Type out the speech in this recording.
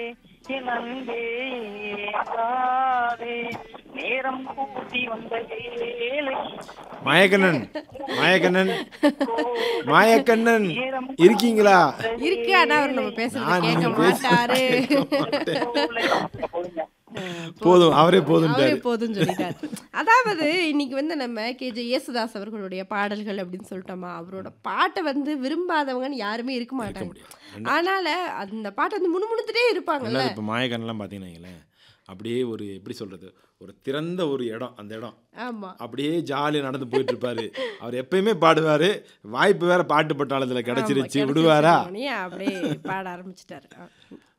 என் அன்பே காதே நேரம் கூட்டி வந்த வேலை மாயக்கண்ணன் மாயக்கண்ணன் மாயக்கண்ணன் இருக்கீங்களா இருக்கு ஆனா அவர் நம்ம பேசுறத நான் கேட்க நீங்க பேசுறது மாட்டாரு போடுங்க. போதும் அவரே போதும் அவரே போதும்னு சொல்லிட்டார் அதாவது இன்னைக்கு வந்து நம்ம கேஜே யேசுதாஸ் அவர்களுடைய பாடல்கள் அப்படின்னு சொல்லிட்டோமா அவரோட பாட்டை வந்து விரும்பாதவங்கன்னு யாருமே இருக்க மாட்டாங்க அதனால அந்த பாட்டை வந்து முணுமுணுத்துட்டே இருப்பாங்கல்ல ரெண்டாவது இப்போ மாயக்கண்ணெலாம் பார்த்தீங்கன்னா வைங்களேன், அப்படியே ஒரு எப்படி சொல்றது ஒரு திறந்த ஒரு இடம் அந்த இடம் ஆமா அப்படியே ஜாலியாக நடந்து போயிட்டு இருப்பாரு அவர் எப்பயுமே பாடுவாரு வாய்ப்பு வேற பாட்டு பட்டாளத்தில் கிடைச்சிருச்சு ஆமா, விடுவாரா கிடைச்சிருச்சு உடனே அப்படியே பாட ஆரம்பிச்சிட்டாரு